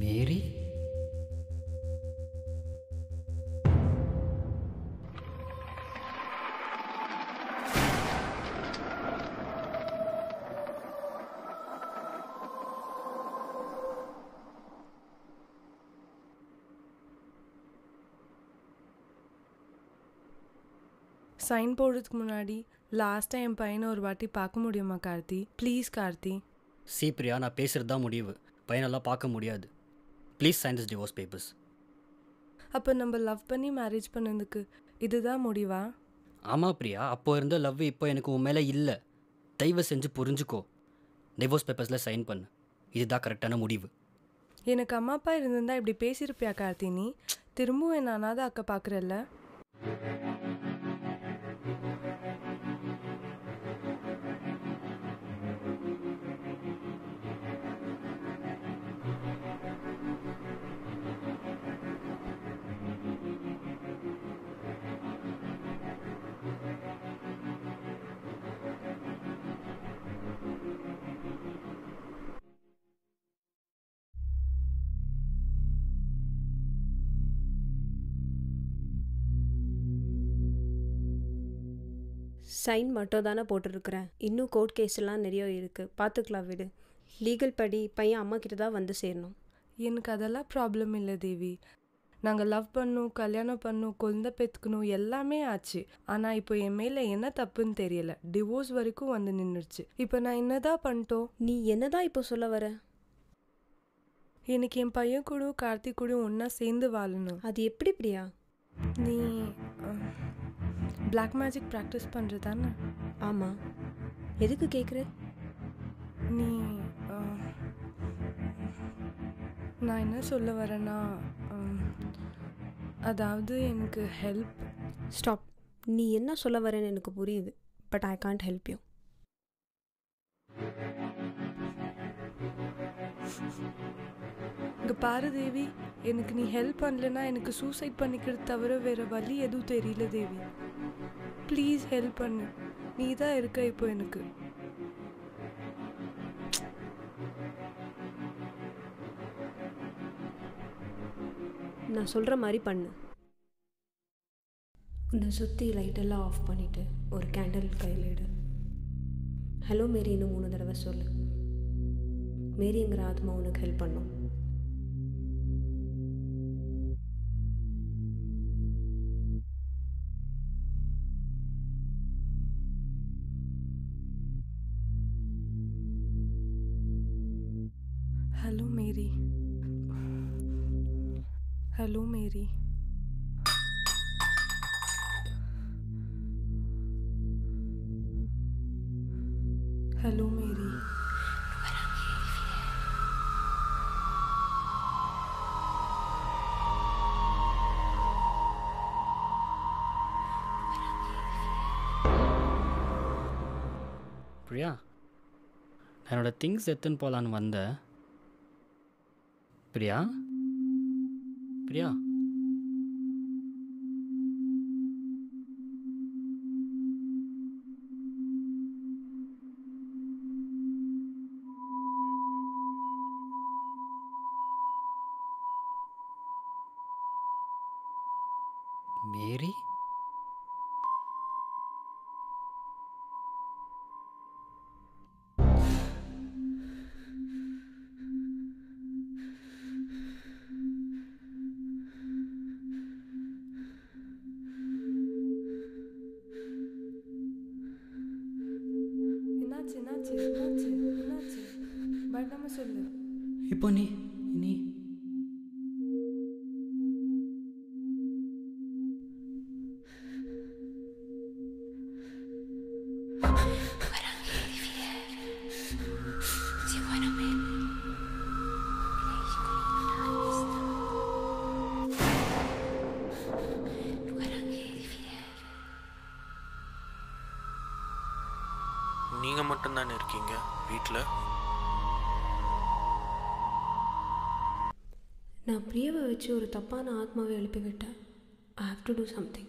மேரி sign போடுறதுக்கு முன்னாடி லாஸ்ட்டாக என் பையனை ஒரு வாட்டி பார்க்க முடியுமா கார்த்தி ப்ளீஸ் கார்த்தி சி பிரியா நான் பேசுகிறது தான் முடிவு பையனெல்லாம் பார்க்க முடியாது please sign this divorce papers அப்போ நம்ம லவ் பண்ணி மேரேஜ் பண்ணதுக்கு இதுதான் முடிவா ஆமாம் பிரியா அப்போ இருந்த லவ் இப்போ எனக்கு உன் மேலே இல்லை தயவு செஞ்சு புரிஞ்சுக்கோ டிவோர்ஸ் பேப்பர்ஸில் சைன் பண்ணு இதுதான் கரெக்டான முடிவு எனக்கு அம்மா அப்பா இருந்திருந்தா இப்படி பேசியிருப்பியா கார்த்தி நீ திரும்பவும் என்ன அனாத அக்கா பார்க்குறல்ல சைன் மட்டும் தானே போட்டிருக்கிறேன் இன்னும் கோர்ட் கேஸ் எல்லாம் நிறைய இருக்குது பார்த்துக்கலாம் விடு லீகல் படி பையன் அம்மா கிட்ட தான் வந்து சேரணும் எனக்கு அதெல்லாம் ப்ராப்ளம் இல்லை தேவி நாங்கள் லவ் பண்ணோம் கல்யாணம் பண்ணோம் குழந்தை பெற்றுக்கணும் எல்லாமே ஆச்சு ஆனால் இப்போ என் மேலே என்ன தப்புன்னு தெரியல டிவோர்ஸ் வரைக்கும் வந்து நின்றுச்சு இப்போ நான் என்னதான் பண்ணிட்டோம் நீ என்னதான் இப்போ சொல்ல வர எனக்கு என் பையன் கூட கார்த்திக் கூட ஒன்றா சேர்ந்து வாழணும் அது எப்படி பிரியா நீ பிளாக் மேஜிக் ப்ராக்டிஸ் பண்ணுறதானே ஆமாம் எதுக்கு கேட்குற நீ அஹ், நான் என்ன சொல்ல வரேன்னா அஹ், அதாவது எனக்கு ஹெல்ப் ஸ்டாப் நீ என்ன சொல்ல வரேன்னு எனக்கு புரியுது but I can't help you இங்கே பாரு தேவி எனக்கு நீ ஹெல்ப் பண்ணலனா எனக்கு சூசைட் பண்ணிக்கிறது தவிர வேற வழி எதுவும் தெரியல தேவி ப்ளீஸ் ஹெல்ப் பண்ணு நீ தான் இருக்க இப்போ எனக்கு நான் சொல்கிற மாதிரி பண்ணு உன்னை சுற்றி லைட்டெல்லாம் ஆஃப் பண்ணிவிட்டு ஒரு கேண்டில் கையில் எடு ஹலோ மேரின்னு மூணு தடவை சொல்லு மேரிங்கிற ஆத்மா உனக்கு ஹெல்ப் பண்ணும் hello Mary hello Mary hello Mary Priya நான் என்னோட திங்ஸ் எடுத்துன்னு போகலான்னு வந்தேன் பிரியா பிரியா மேரி என்னாச்சு என்னாச்சு என்னாச்சு என்னாச்சு பயப்படாம சொல்லு இப்போ நீ நீ நீங்க மட்டும் தானே இருக்கீங்க வீட்டில் நான் பிரியாவை வச்சு ஒரு தப்பான ஆத்மாவை எழுப்பி விட்டேன் I have to do something